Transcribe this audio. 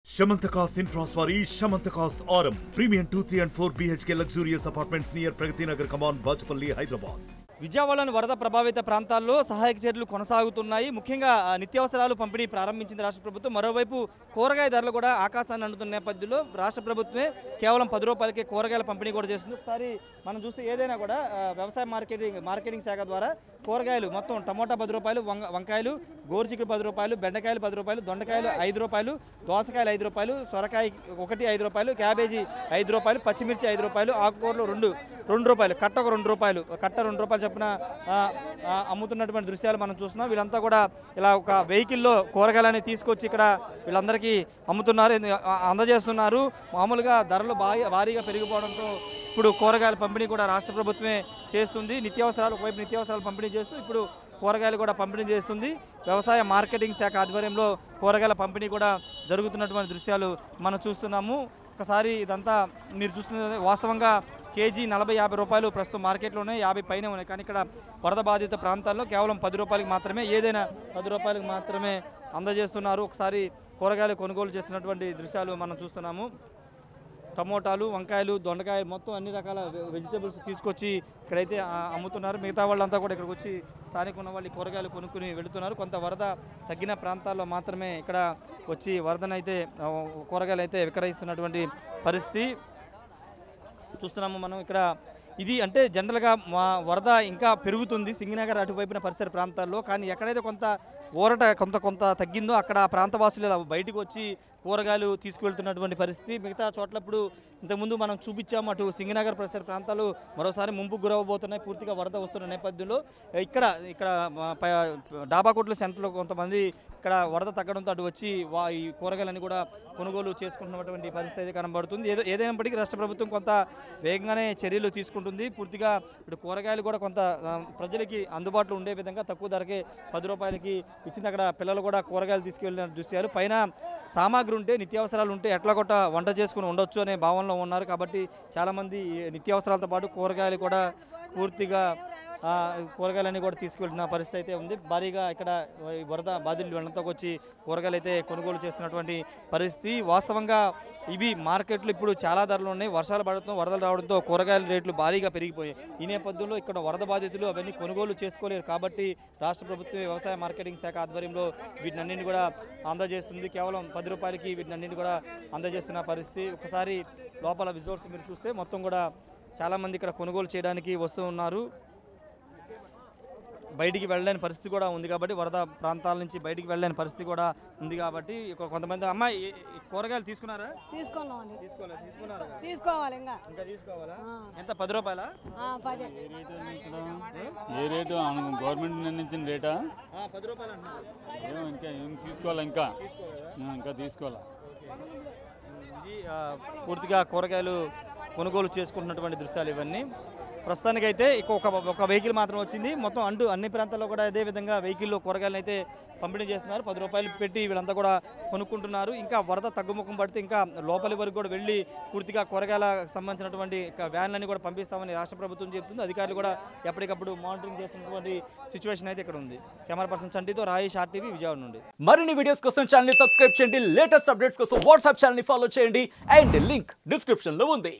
Shamantakas Infraswari Shamantakas Aurum Premium 2, 3 and 4 BHK luxurious apartments near Pragati Nagar Kaman, Bajpalli, Hyderabad. విజయవాడలోని వరద ప్రభావిత ప్రాంతాల్లో సహాయక చర్యలు కొనసాగుతున్నాయి ముఖ్యంగా ఆ, నిత్యావసరాలు పంపిణీ ప్రారంభించింది రాష్ట్ర ప్రభుత్వం మరోవైపు కూరగాయ ధరలు కూడా ఆకాశాన్ని అంటున్న నేపథ్యంలో రాష్ట్ర ప్రభుత్వమే కేవలం పది రూపాయలకే కూరగాయల పంపిణీ కూడా చేస్తుంది ఒకసారి మనం చూస్తే ఏదైనా కూడా ఆ, వ్యవసాయ మార్కెటింగ్ మార్కెటింగ్ శాఖ ద్వారా కూరగాయలు మొత్తం టమోటా పది రూపాయలు వంగ వంకాయలు గోరుచిక్కుడు పది రూపాయలు బెండకాయలు పది రూపాయలు దొండకాయలు ఐదు రూపాయలు దోసకాయలు ఐదు రూపాయలు సొరకాయ ఒకటి ఐదు రూపాయలు క్యాబేజీ ఐదు రూపాయలు పచ్చిమిర్చి ఐదు రూపాయలు ఆకుకూరలు రెండు రెండు రూపాయలు కట్ట ఒక రెండు రూపాయలు కట్ట రెండు రూపాయలు చొప్పున ఆ, ఆ, అమ్ముతున్నటువంటి దృశ్యాలు మనం చూస్తున్నాం వీళ్ళంతా కూడా ఇలా ఒక వెహికల్లో కూరగాయలని తీసుకొచ్చి ఇక్కడ వీళ్ళందరికీ అమ్ముతున్నారు ఎందు- ఆ- అందజేస్తున్నారు మామూలుగా ధరలు భారీ భారీగా పెరిగిపోవడంతో ఇప్పుడు కూరగాయల పంపిణీ కూడా రాష్ట్ర ప్రభుత్వమే చేస్తుంది నిత్యావసరాలు ఒకవైపు నిత్యావసరాలు పంపిణీ చేస్తూ ఇప్పుడు కూరగాయలు కూడా పంపిణీ చేస్తుంది వ్యవసాయ మార్కెటింగ్ శాఖ ఆధ్వర్యంలో కూరగాయల పంపిణీ కూడా జరుగుతున్నటువంటి దృశ్యాలు మనం చూస్తున్నాము ఒకసారి ఇదంతా మీరు చూస్తున్నది వాస్తవంగా కేజీ నలభై యాభై రూపాయలు ప్రస్తుతం మార్కెట్లో ఉన్నాయి యాభై పైన ఉన్నాయి కానీ ఇక్కడ వరద బాధిత ప్రాంతాల్లో కేవలం పది రూపాయలకి మాత్రమే ఏదైనా పది రూపాయలకు మాత్రమే అందజేస్తున్నారు ఒకసారి కూరగాయలు కొనుగోలు చేస్తున్నటువంటి దృశ్యాలు మనం చూస్తున్నాము టమోటాలు వంకాయలు దొండకాయలు మొత్తం అన్ని రకాల వె- వెజిటేబుల్స్ తీసుకొచ్చి ఇక్కడైతే ఆ, అమ్ముతున్నారు మిగతా వాళ్ళంతా కూడా ఇక్కడికి వచ్చి స్థానిక ఉన్న వాళ్ళు ఈ కూరగాయలు కొనుక్కుని వెళుతున్నారు కొంత వరద తగ్గిన ప్రాంతాల్లో మాత్రమే ఇక్కడ వచ్చి వరదనైతే ఆ, కూరగాయలు అయితే విక్రయిస్తున్నటువంటి పరిస్థితి చూస్తున్నాము మనం ఇక్కడ ఇది అంటే జనరల్గా మా వరద ఇంకా పెరుగుతుంది సింగనగర్ అటువైపున పరిసర ప్రాంతాల్లో కానీ ఎక్కడైతే కొంత ఊరట కొంత కొంత తగ్గిందో అక్కడ ఆ ప్రాంతవాసులు ఇలా బయటకు వచ్చి కూరగాయలు తీసుకువెళ్తున్నటువంటి పరిస్థితి మిగతా చోట్లప్పుడు ఇంతకుముందు మనం చూపించాము అటు సింగనగర్ పరిసర ప్రాంతాలు మరోసారి ముంపుకు గురవబోతున్నాయి పూర్తిగా వరద వస్తున్న నేపథ్యంలో ఇక్కడ ఇక్కడ మా ప- డాబాకోట్ల సెంటర్లో కొంతమంది ఇక్కడ వరద తగ్గడంతో అటు వచ్చి వా ఈ కూరగాయలన్నీ కూడా కొనుగోలు చేసుకుంటున్నటువంటి పరిస్థితి అయితే కనబడుతుంది ఏదో ఏదైనప్పటికీ రాష్ట్ర ప్రభుత్వం కొంత వేగంగానే చర్యలు తీసుకుంటుంది పూర్తిగా ఇటు కూరగాయలు కూడా కొంత ఆ, ప్రజలకి అందుబాటులో ఉండే విధంగా తక్కువ ధరకే పది రూపాయలకి ఇచ్చింది అక్కడ పిల్లలు కూడా కూరగాయలు తీసుకెళ్ళిన దృశ్యాలు పైన సామాగ్రి ఉంటే నిత్యావసరాలు ఉంటే ఎట్లా కొట్ట వంట చేసుకుని ఉండొచ్చు అనే భావనలో ఉన్నారు కాబట్టి చాలామంది ఈ నిత్యావసరాలతో పాటు కూరగాయలు కూడా పూర్తిగా ఆ, కూరగాయలన్నీ కూడా తీసుకెళ్తున్న పరిస్థితి అయితే ఉంది భారీగా ఇక్కడ ఈ వరద బాధితులు వెళ్ళడంతో వచ్చి కూరగాయలు అయితే కొనుగోలు చేస్తున్నటువంటి పరిస్థితి వాస్తవంగా ఇవి మార్కెట్లు ఇప్పుడు చాలా ధరలు ఉన్నాయి వర్షాలు పడటం వరదలు రావడంతో కూరగాయల రేట్లు భారీగా పెరిగిపోయాయి ఈ నేపథ్యంలో ఇక్కడ వరద బాధితులు అవన్నీ కొనుగోలు చేసుకోలేరు కాబట్టి రాష్ట్ర ప్రభుత్వం వ్యవసాయ మార్కెటింగ్ శాఖ ఆధ్వర్యంలో వీటినన్నింటిని కూడా అందజేస్తుంది కేవలం పది రూపాయలకి వీటినన్నింటిని కూడా అందజేస్తున్న పరిస్థితి ఒకసారి లోపల విజువల్స్ మీరు చూస్తే మొత్తం కూడా చాలామంది ఇక్కడ కొనుగోలు చేయడానికి వస్తూ ఉన్నారు బయటికి వెళ్ళలేని పరిస్థితి కూడా ఉంది కాబట్టి వరద ప్రాంతాల నుంచి బయటికి వెళ్ళలేని పరిస్థితి కూడా ఉంది కాబట్టి ఇక్కడ కొంతమంది అమ్మాయి ఈ- ఈ కూరగాయలు తీసుకున్నారా తీసుకున్నామండి తీసుకోలేదు తీసుకున్నారా తీసుకోవాలి ఇంకా ఇంకా తీసుకోవాలా ఆ. ఎంత పది రూపాయలా ఆ, పది ఏ రేటు అవును, గవర్నమెంట్ నిర్ణయించిన రేటా ఆ, పది రూపాయలు అంటున్నారు ఏమో ఇంకా ఏం తీసుకోవాలా ఇంకా ఆ, ఇంకా తీసుకోవాలా ఇది ఆ, పూర్తిగా కూరగాయలు కొనుగోలు చేసుకుంటున్నటువంటి దృశ్యాలు ఇవన్నీ ప్రస్తుతానికైతే ఇక ఒక ఒక వెహికల్ మాత్రం వచ్చింది మొత్తం అంటూ అన్ని ప్రాంతాల్లో కూడా అదే విధంగా వెహికల్లో కూరగాయలు అయితే పంపిణీ చేస్తున్నారు పది రూపాయలు పెట్టి వీళ్ళంతా కూడా కొనుక్కుంటున్నారు ఇంకా వరద తగ్గుముఖం పడితే ఇంకా లోపలి వరకు కూడా వెళ్ళి పూర్తిగా కూరగాయలకు సంబంధించినటువంటి ఇక వ్యాన్లన్నీ కూడా పంపిస్తామని రాష్ట్ర ప్రభుత్వం చెబుతుంది అధికారులు కూడా ఎప్పటికప్పుడు మానిటరింగ్ చేస్తున్నటువంటి సిచ్యువేషన్ అయితే ఇక్కడ ఉంది కెమెరా పర్సన్ చంటితో రాయేష్ ఆర్టీవీ విజయవాడ నుండి మరిన్ని వీడియోస్ కోసం ఛానల్ ని సబ్స్క్రైబ్ చేయండి లేటెస్ట్ అప్డేట్స్ కోసం వాట్సాప్ ఛానల్ ని ఫాలో చేయండి అండ్ లింక్ డిస్క్రిప్షన్ లో ఉంది